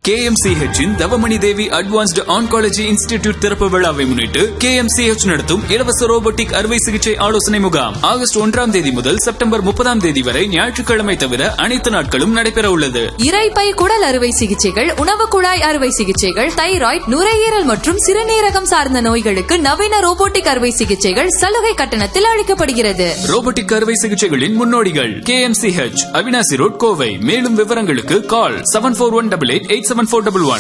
KMCH இன் Thavamani Devi advanced oncology institute திறப்பு விழாவை முன்னிட்டு KMCH நடத்தும் இலவச ரோபோட்டிக் அறுவை சிகிச்சை ஆலோசனை முகாம் ஆகஸ்ட் ஒன்றாம் தேதி முதல் செப்டம்பர் முப்பதாம் தேதி வரை ஞாயிற்றுக்கிழமை தவிர அனைத்து நாட்களும் நடைபெற உள்ளது இரைப்பை குடல் அறுவை சிகிச்சைகள் உணவு குழாய் அறுவை சிகிச்சைகள் தைராய்டு நுரையீரல் மற்றும் சிறுநீரகம் சார்ந்த நோய்களுக்கு நவீன ரோபோட்டிக் அறுவை சிகிச்சைகள் சலுகை கட்டணத்தில் அளிக்கப்படுகிறது ரோபோட்டிக் அறுவை சிகிச்சைகளின் முன்னோடிகள் KMCH அவினாசி ரோட் கோவை மேலும் விவரங்களுக்கு call seven four one double eight eight seven four double one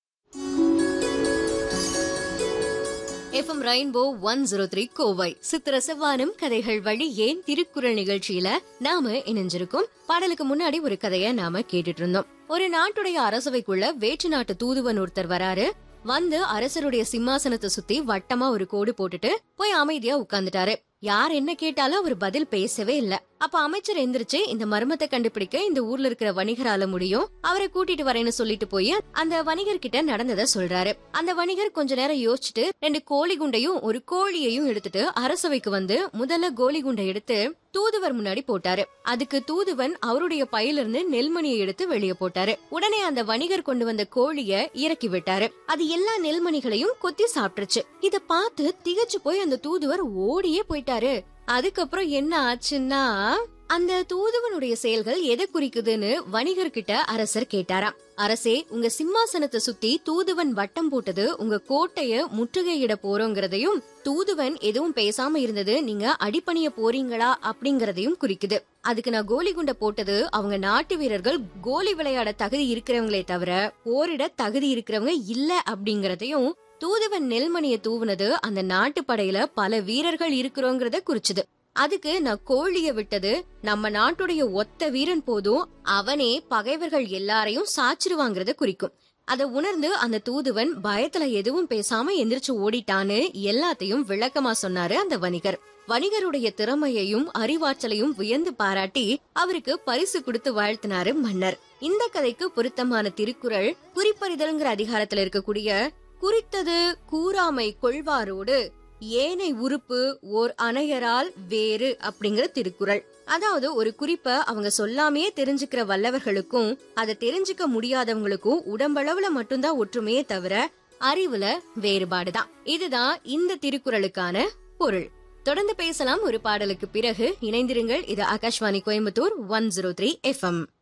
FM rainbow one zero three Kovai சித்திர செவ்வானம் கதைகள் வழி ஏன் திருக்குறள் நிகழ்ச்சியில நாம இணைஞ்சிருக்கோம் பாடலுக்கு முன்னாடி ஒரு கதைய நாம கேட்டுட்டு இருந்தோம் ஒரு நாட்டுடைய அரசவைக்குள்ள வேற்று நாட்டு தூதுவன் ஒருத்தர் வராரு வந்து அரசருடைய சிம்மாசனத்தை சுத்தி வட்டமா ஒரு கோடு போட்டுட்டு போய் அமைதியா உட்கார்ந்துட்டாரு யார் என்ன கேட்டாலும் அவர் பதில் பேசவே இல்ல அப்ப அமைச்சர் எந்திரிச்சு இந்த மர்மத்தை கண்டுபிடிக்க இந்த ஊர்ல இருக்கிற வணிகரால முடியும் அவரை கூட்டிட்டு வரேன்னு சொல்லிட்டு போய் அந்த வணிகர் கிட்ட நடந்ததை சொல்றாரு அந்த வணிகர் கொஞ்ச நேரம் யோசிச்சுட்டு ரெண்டு கோழி குண்டையும் ஒரு கோழியையும் எடுத்துட்டு அரசவைக்கு வந்து முதல்ல கோழி குண்டை எடுத்து தூதுவர் முன்னாடி போட்டாரு அதுக்கு தூதுவன் அவருடைய பையிலிருந்து நெல்மணியை எடுத்து வெளியே போட்டாரு உடனே அந்த வணிகர் கொண்டு வந்த கோழிய இறக்கி விட்டாரு அது எல்லா நெல்மணிகளையும் கொத்தி சாப்பிட்டுருச்சு இத பார்த்து திகச்சு போய் அந்த தூதுவர் ஓடியே போயிட்டாரு அதுக்கப்புறம் என்ன ஆச்சுன்னா அந்த தூதுவனுடைய செயல்கள் எதை குறிக்குதுன்னு வணிகர்கிட்ட அரசர் கேட்டாராம் அரசே உங்க சிம்மாசனத்தை சுத்தி தூதுவன் வட்டம் போட்டது உங்க கோட்டைய முற்றுகையிட போறோங்கிறதையும் தூதுவன் எதுவும் பேசாம இருந்தது நீங்க அடிப்பணிய போறீங்களா அப்படிங்கறதையும் குறிக்குது அதுக்கு நான் கோலி குண்டை போட்டது அவங்க நாட்டு வீரர்கள் கோலி விளையாட தகுதி இருக்கிறவங்களே தவிர போரிட தகுதி இருக்கிறவங்க இல்ல அப்படிங்கறதையும் தூதுவன் நெல்மணிய தூவுனது அந்த நாட்டு படையில பல வீரர்கள் இருக்கிறோங்கிறத குறிச்சுது அதுக்கு நான் கோழிய விட்டது நம்ம நாட்டுடைய ஒத்த வீரன் போதும் அவனே பகைவர்கள் எல்லாரையும் சாச்சிருவாங்கிறத குறிக்கும் அத உணர்ந்து அந்த தூதுவன் பயத்துல எதுவும் பேசாம எந்திரிச்சு ஓடிட்டான்னு எல்லாத்தையும் விளக்கமா சொன்னாரு அந்த வணிகர் வணிகருடைய திறமையையும் அறிவாற்றலையும் வியந்து பாராட்டி அவருக்கு பரிசு கொடுத்து வாழ்த்தினாரு மன்னர் இந்த கதைக்கு பொருத்தமான திருக்குறள் குறிப்பறிதல்ங்கிற அதிகாரத்துல இருக்கக்கூடிய குறித்தது கூறாமை கொள்வாரோடு ஏனை உறுப்பு ஓர் அணையரால் வேறு அப்படிங்கிற திருக்குறள் அதாவது ஒரு குறிப்ப அவங்க சொல்லாமையே தெரிஞ்சுக்கிற வல்லவர்களுக்கும் அதை தெரிஞ்சுக்க முடியாதவங்களுக்கும் உடம்பளவுல மட்டும்தான் ஒற்றுமையே தவிர அறிவுல வேறுபாடுதான் இதுதான் இந்த திருக்குறளுக்கான பொருள் தொடர்ந்து பேசலாம் ஒரு பாடலுக்கு பிறகு இணைந்திருங்கள் இது Akashvani Coimbatore one zero three FM